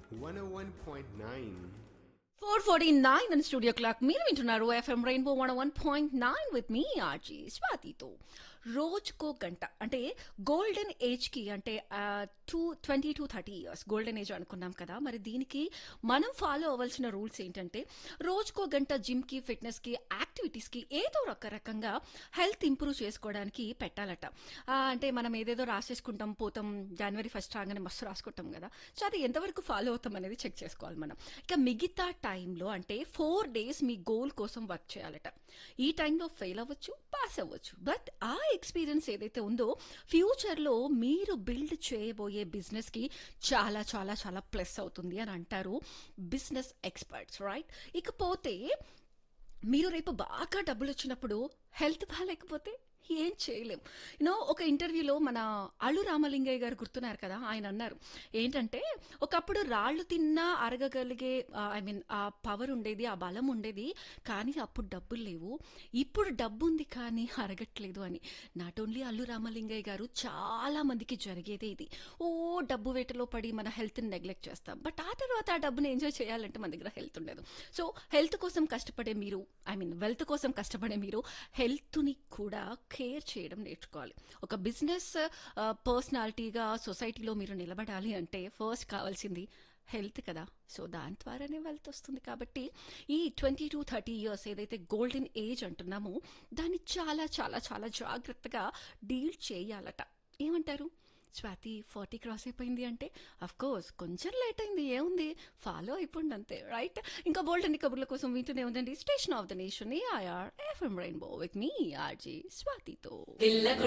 101.9. Four forty nine and studio clock మీరు వింటున్నారు FM rainbow one one point nine with మీ RJ స్వాతితో రోజుకో గంట అంటే గోల్డెన్ ఏజ్కి అంటే two twenty to thirty years golden age అనుకున్నాం కదా మరి దీనికి మనం ఫాలో అవ్వాల్సిన రూల్స్ ఏంటంటే రోజుకో గంట జిమ్కి ఫిట్నెస్కి యాక్టివిటీస్కి ఏదో ఒక రకంగా హెల్త్ ఇంప్రూవ్ చేసుకోవడానికి పెట్టాలట ఆ, అంటే మనం ఏదేదో రాసేసుకుంటాం పోతాం జనవరి ఫస్ట్ రాగానే మస్తు రాసుకుంటాం కదా సో అది ఎంతవరకు ఫాలో అవుతాం అనేది చెక్ చేసుకోవాలి మనం ఇక మిగతా టైంలో అంటే ఫోర్ డేస్ మీ గోల్ కోసం వర్క్ చేయాలట ఈ టైంలో ఫెయిల్ అవ్వచ్చు పాస్ అవ్వచ్చు బట్ ఆ ఎక్స్పీరియన్స్ ఏదైతే ఉందో ఫ్యూచర్లో మీరు బిల్డ్ చేయబోయే బిజినెస్కి చాలా చాలా చాలా ప్లస్ అవుతుంది అని అంటారు బిజినెస్ ఎక్స్పర్ట్స్ రైట్ ఇకపోతే మీరు రేపు బాగా డబ్బులు వచ్చినప్పుడు హెల్త్ బాగాలేకపోతే ఏం చేయలేం యూనో ఒక ఇంటర్వ్యూలో మన అల్లు రామలింగయ్య గారు గుర్తున్నారు కదా ఆయన అన్నారు ఏంటంటే ఒకప్పుడు రాళ్ళు తిన్నా అరగగలిగే ఐ మీన్ ఆ పవర్ ఉండేది ఆ బలం ఉండేది కానీ అప్పుడు డబ్బులు లేవు ఇప్పుడు డబ్బు ఉంది కానీ అరగట్లేదు అని నాట్ ఓన్లీ అల్లు రామలింగయ్య గారు చాలా మందికి జరిగేదే ఇది ఓ డబ్బు వేటలో పడి మన హెల్త్ని నెగ్లెక్ట్ చేస్తాం బట్ ఆ తర్వాత ఆ డబ్బుని ఎంజాయ్ చేయాలంటే మన దగ్గర హెల్త్ ఉండదు సో హెల్త్ కోసం కష్టపడే మీరు ఐ మీన్ వెల్త్ కోసం కష్టపడే మీరు హెల్త్ని కూడా కేర్ చేయడం నేర్చుకోవాలి ఒక బిజినెస్ పర్సనాలిటీగా సొసైటీలో మీరు నిలబడాలి అంటే ఫస్ట్ కావాల్సింది హెల్త్ కదా సో దాని ద్వారానే వెల్త్ వస్తుంది కాబట్టి ఈ ట్వంటీ టు థర్టీ ఇయర్స్ ఏదైతే గోల్డెన్ ఏజ్ అంటున్నామో దాన్ని చాలా చాలా చాలా జాగ్రత్తగా డీల్ చేయాలట ఏమంటారు స్వాతి ఫార్టీ క్రాస్ అయిపోయింది అంటే అఫ్ కోర్స్ కొంచెం లేట్ అయింది ఏముంది ఫాలో అయిపోండి అంతే రైట్ ఇంకా బోల్డ్ అన్ని కబుర్ల కోసం వింటూనే ఉందండి station of the nation AIR FM rainbow with మీ ఆర్జీ స్వాతితో